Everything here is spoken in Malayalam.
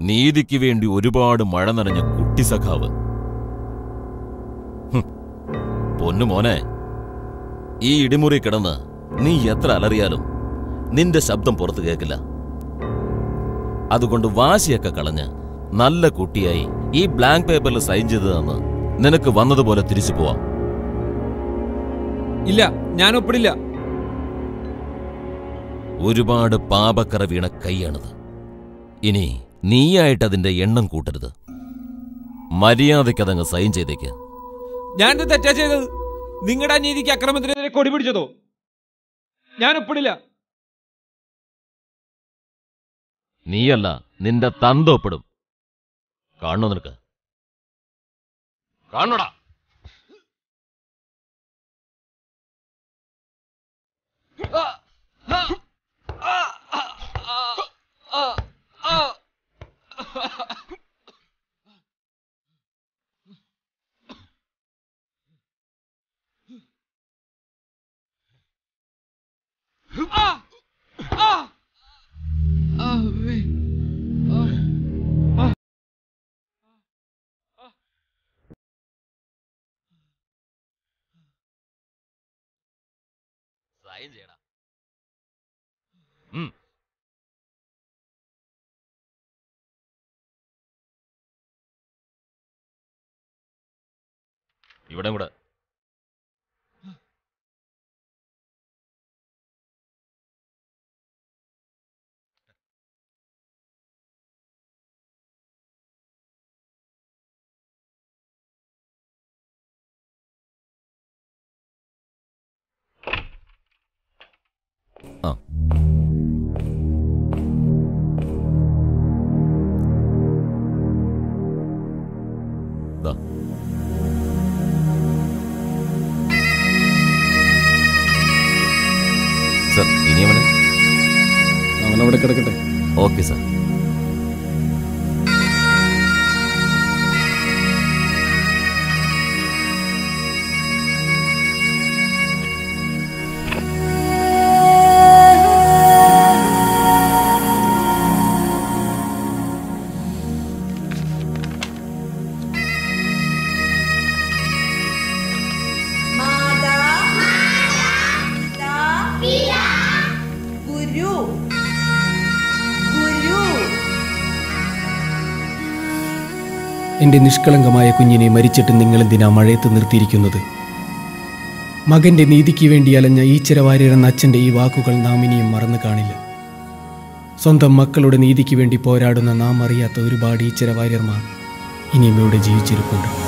നീതിക്ക് വേണ്ടി ഒരുപാട് മഴ നനഞ്ഞ കുട്ടി സഖാവ് ഹും. പൊന്നു മോനെ ഈ ഇടിമുറി കിടന്ന് നീ എത്ര അലറിയാലും നിന്റെ ശബ്ദം പുറത്തു കേൾക്കില്ല അതുകൊണ്ട് വാശിയൊക്കെ കളഞ്ഞ് നല്ല കുട്ടിയായി ഈ ബ്ലാങ്ക് പേപ്പറിൽ സൈൻ ചെയ്തു തന്ന് നിനക്ക് വന്നതുപോലെ തിരിച്ചു പോവാം ഇല്ല ഞാൻ ഒപ്പിടില്ല ഒരുപാട് പാപക്കറ വീണ കൈയാണിത് ഇനി നീയായിട്ട് അതിന്റെ എണ്ണം കൂട്ടരുത് മര്യാദയ്ക്കതങ്ങ് സൈൻ ചെയ്തേക്ക് ഞാൻ തെറ്റാ ചെയ്തത് നിങ്ങളുടെ അനീതിക്ക് അക്രമത്തിനെതിരെ കൊടി പിടിച്ചതോ ഞാൻ ഒപ്പിടില്ല നീയല്ല നിന്റെ തന്തൊപ്പിടും കാണണോ നിനക്ക് കാണണോടാ സൈൻ ചെയ്യടാ ഉം. ഇവിടെയും കൂടെ ആ ദാ. സർ ഇനി അവനെ അവനവിടെ കിടക്കട്ടെ ഓക്കെ സർ മാതാ പിതാ ഗുരു ഗുരു എൻ്റെ നിഷ്കളങ്കമായ കുഞ്ഞിനെ മരിച്ചിട്ട് നിങ്ങൾ എന്തിനാ മഴയത്ത് നിർത്തിയിരിക്കുന്നത് മകന്റെ നീതിക്ക് വേണ്ടി അലഞ്ഞ ഈച്ചരവാര്യരെന്ന അച്ഛൻ്റെ ഈ വാക്കുകൾ നാം ഇനിയും മറന്നു കാണില്ല സ്വന്തം മക്കളുടെ നീതിക്ക് വേണ്ടി പോരാടുന്ന നാം അറിയാത്ത ഒരുപാട് ഈച്ചരവാര്യർമാർ ഇനിയും ഇവിടെ ജീവിച്ചിരിപ്പുണ്ട്